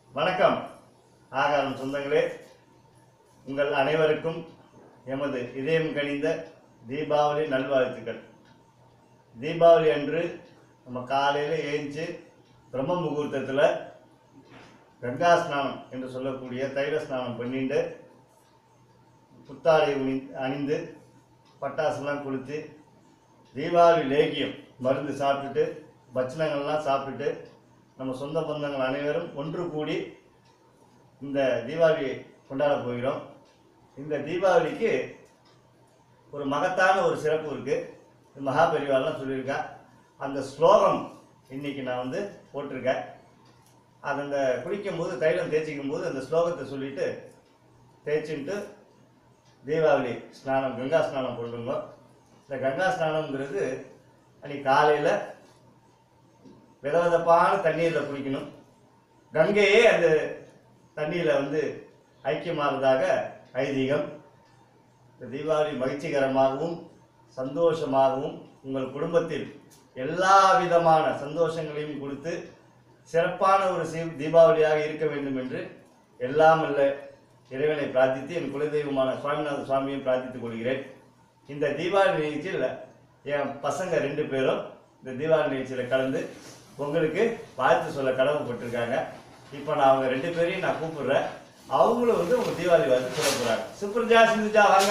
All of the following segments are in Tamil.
வணக்கம் ஆகாரம் சொந்தங்களே உங்கள் அனைவருக்கும் எமது இதயம் கனிந்த தீபாவளி நல்வாழ்த்துக்கள் தீபாவளி அன்று நம்ம காலையில் ஏஞ்சி பிரம்ம முகூர்த்தத்தில் கங்கா ஸ்நானம் என்று சொல்லக்கூடிய தைல ஸ்நானம் பண்ணிட்டு புத்தாடை உணி அணிந்து பட்டாசுலாம் கொளுத்தி தீபாவளி லேகியம் மருந்து சாப்பிட்டுட்டு பட்சணங்கள்லாம் சாப்பிட்டுட்டு நம்ம சொந்த பந்தங்கள் அனைவரும் ஒன்று கூடி இந்த தீபாவளி கொண்டாட போகிறோம் இந்த தீபாவளிக்கு ஒரு மகத்தான ஒரு சிறப்பு இருக்குது மகாபெரிவாலாம் சொல்லியிருக்கா அந்த ஸ்லோகம் இன்னைக்கு நான் வந்து போட்டிருக்கேன் அது அந்த குளிக்கும் போது தைலம் தேய்ச்சிக்கும் போது அந்த ஸ்லோகத்தை சொல்லிட்டு தேய்ச்சின்ட்டு தீபாவளி ஸ்நானம் கங்கா ஸ்நானம் பண்ணுங்க இந்த கங்கா ஸ்நானம்ங்கிறது அன்னைக்கு காலையில் விதவிதப்பான தண்ணீரில் குளிக்கணும் கங்கையே அந்த தண்ணீரில் வந்து ஐக்கியமானதாக ஐதீகம் இந்த தீபாவளி மகிழ்ச்சிகரமாகவும் சந்தோஷமாகவும் உங்கள் குடும்பத்தில் எல்லா விதமான சந்தோஷங்களையும் கொடுத்து சிறப்பான ஒரு சி- தீபாவளியாக இருக்க வேண்டும் என்று எல்லாம் அல்ல இறைவனை பிரார்த்தித்து என் குலதெய்வமான சுவாமிநாத சுவாமியை பிரார்த்தித்துக் கொள்கிறேன் இந்த தீபாவளி நிகழ்ச்சியில் என் பசங்க ரெண்டு பேரும் இந்த தீபாவளி நிகழ்ச்சியில் கலந்து உங்களுக்கு வாழ்த்து சொல்ல கடமைப்பட்டிருக்காங்க இப்போ நான் அவங்க ரெண்டு பேரையும் நான் கூப்பிடுறேன் அவங்களும் வந்து உங்க தீபாவளி வாழ்த்து சொல்ல போறாங்க சுப்ரஜா சிந்துஜா வாங்க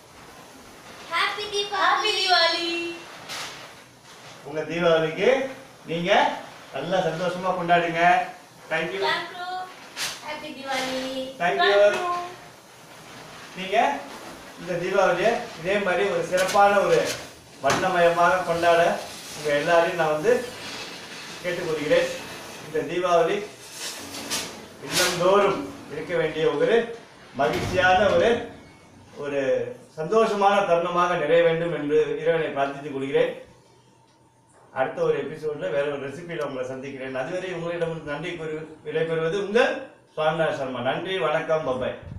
ஹாப்பி ஹாப்பி தீபாவளி தீபாவளி உங்க தீபாவளிக்கு நீங்க நல்லா சந்தோஷமா கொண்டாடுங்க thank you thank you happy Deepavali thank you நீங்க இந்த தீபாவளியை இதே மாதிரி ஒரு சிறப்பான ஒரு வண்ணமயமாக கொண்டாட உங்க எல்லாரையும் நான் வந்து கேட்டுக்கொள்கிறேன் இந்த தீபாவளி இல்லந்தோறும் இருக்க வேண்டிய ஒரு மகிழ்ச்சியான ஒரு ஒரு சந்தோஷமான தருணமாக நிறைய வேண்டும் என்று இறைவனை பிரார்த்தித்துக் கொள்கிறேன் அடுத்த ஒரு எபிசோட்ல வேற ஒரு ரெசிபியில் உங்களை சந்திக்கிறேன் அதுவரை உங்களிடம் நன்றி கூறி விடைபெறுவது உங்கள் சுவாமிநாத சர்மா நன்றி வணக்கம் பபாய்